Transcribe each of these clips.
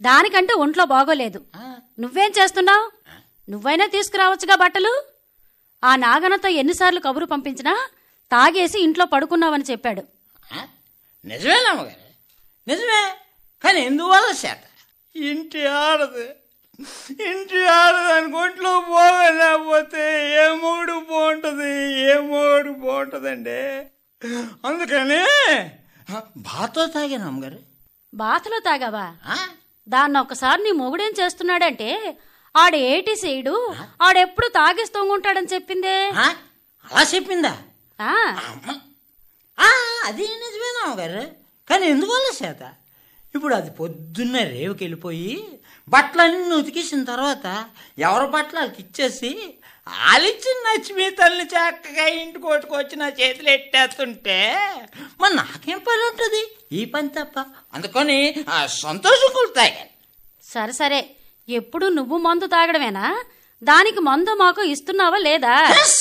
దానికంటే ఒంట్లో బాగోలేదు ఆ, నువ్వేం చేస్తున్నావు నువ్వైనా తీసుకురావచ్చుగా బట్టలు ఆ నాగనతో ఎన్నిసార్లు కబురు పంపించినా తాగేసి ఇంట్లో పడుకున్నావని చెప్పాడు ఆ? నిజమేనా అమ్మగారు నిజమే కానీ ఎందువల్ల చేత ఇంటి ఆడదు ఇంటి ఆడదు అని ఒంట్లో పోగలేకపోతే ఏ మూడు బాగుంటుంది ఏ మూడు బాగుంటుందండి అందుకని ఆ, బాతో తాగాను అమ్మగారు బాతలో తాగావా ఆ? దాన్ని ఒకసారి నీ మొగుడేం చేస్తున్నాడంటే ఆడ ఏటి సేయుడు ఆడెప్పుడు తాగేసి తొంగుంటాడని చెప్పిందే ఆ? అలా చెప్పిందా ఆ అమ్మ ఆ, అది నిజమేనా అమ్మగారు కానీ ఎందువల్ల చేత ఇప్పుడు అది పొద్దున్నే రేవుకి వెళ్ళిపోయి బట్టలన్నీ ఉతికేసిన తర్వాత ఎవరి బట్టలు వాళ్ళకి ఇచ్చేసి ఆలిచ్చిన నచ్చిమి తల్లిని చక్కగా ఇంటికి కొట్టుకొచ్చి నా చేతులు ఎట్టేస్తుంటే మరి నాకేం పని ఉంటుంది ఈ పని తప్ప అందుకని ఆ సంతోషం కొలుతాయి సరే సరే ఎప్పుడు నువ్వు మందు తాగడమేనా దానికి మందు మాకు ఇస్తున్నావా లేదా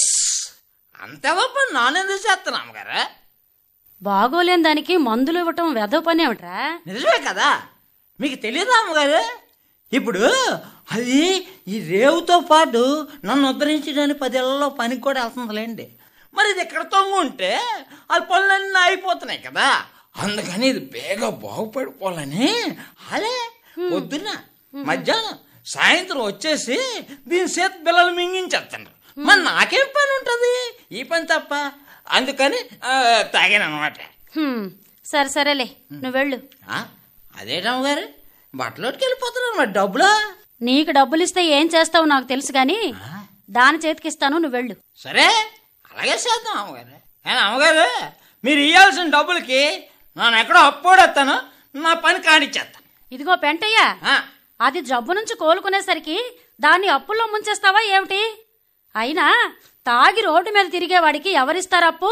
అంత గొప్ప నానెందుకు చేస్తాను అమ్మగారు బాగోలేని దానికి మందులు ఇవ్వటం వెధవ పని ఏమిట్రా నిజమే కదా మీకు తెలియదా అమ్మగారు ఇప్పుడు అది ఈ రేవుతో పాటు నన్ను ఉద్ధరించడానికి పదేళ్లలో పనికి కూడా వెళ్తుందిలేండి మరి ఇది ఇక్కడ తొంగు ఉంటే ఆ పనులన్నీ అయిపోతున్నాయి కదా అందుకని ఇది బేగా బాగుపడిపోవాలని అలే పొద్దున్న మధ్యాహ్నం సాయంత్రం వచ్చేసి దీని చేతి పిల్లలు మింగించేస్తున్నారు మరి నాకేం పని ఉంటుంది ఈ పని తప్ప అందుకని ఆ, తాగాను అనమాట హ్మ్, సరే సరేలే నువ్వు వెళ్ళు అదేటమ్మ గారు బట్టలోకి వెళ్ళిపోతున్నాను మరి డబ్బులా నీకు డబ్బులు ఇస్తే ఏం చేస్తావు నాకు తెలుసు గాని దాని చేతికిస్తాను నువ్వు వెళ్ళు సరే అలాగే చేద్దాం అమ్మగారు కానీ అమ్మగారు మీరు ఇవ్వాల్సిన డబ్బులకి నేను ఎక్కడో అప్పోడేస్తాను నా పని కానిచ్చేస్తాను ఇదిగో పెంటయ్య ఆ, అది జబ్బు నుంచి కోలుకునేసరికి దాన్ని అప్పుల్లో ముంచేస్తావా ఏమిటి అయినా తాగి రోడ్డు మీద తిరిగేవాడికి ఎవరిస్తారు అప్పు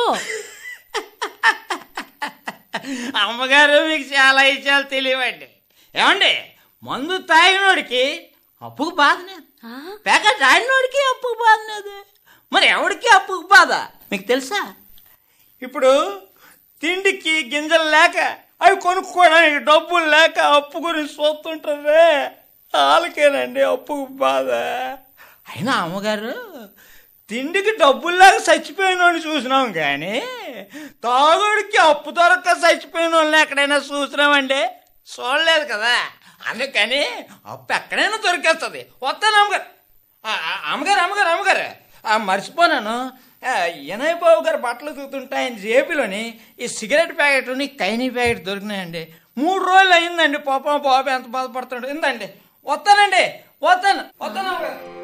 అమ్మగారు మీకు చాలా విషయాలు తెలియవండి ఏమండి మందు తాగినోడికి అప్పుకు బాధలేదు ఆ? ప్యాకెట్ ఆడినోడికి అప్పుకు బాధలేదు మరి ఎవడికి అప్పుకు బాధ మీకు తెలుసా ఇప్పుడు తిండికి గింజలు లేక అవి కొనుక్కోవడానికి డబ్బులు లేక అప్పు గురించి చూస్తుంటారే వాళ్ళకేనండి అప్పుకు బాధ అయినా అమ్మగారు తిండికి డబ్బులు లేక చచ్చిపోయిన వాడిని చూసినాం కానీ తాగుడికి అప్పు దొరక్క చచ్చిపోయిన వాళ్ళని ఎక్కడైనా చూసినామండి చూడలేదు కదా అందుకని అప్పు ఎక్కడైనా దొరికేస్తుంది వస్తాను అమ్మగారు ఆ, ఆ, అమ్మగారు అమ్మగారు అమ్మగారు ఆ, మర్చిపోనాను ఆ, వినయ్ బాబు గారు బట్టలు తూతుంటే ఆయన జేబులోని ఈ సిగరెట్ ప్యాకెట్ని కైనీ ప్యాకెట్ దొరికినాయండి మూడు రోజులు అయిందండి పాపం బాబు ఎంత బాధపడుతున్నాడు ఇందండి వస్తానండి వస్తాను వస్తాను అమ్మగారు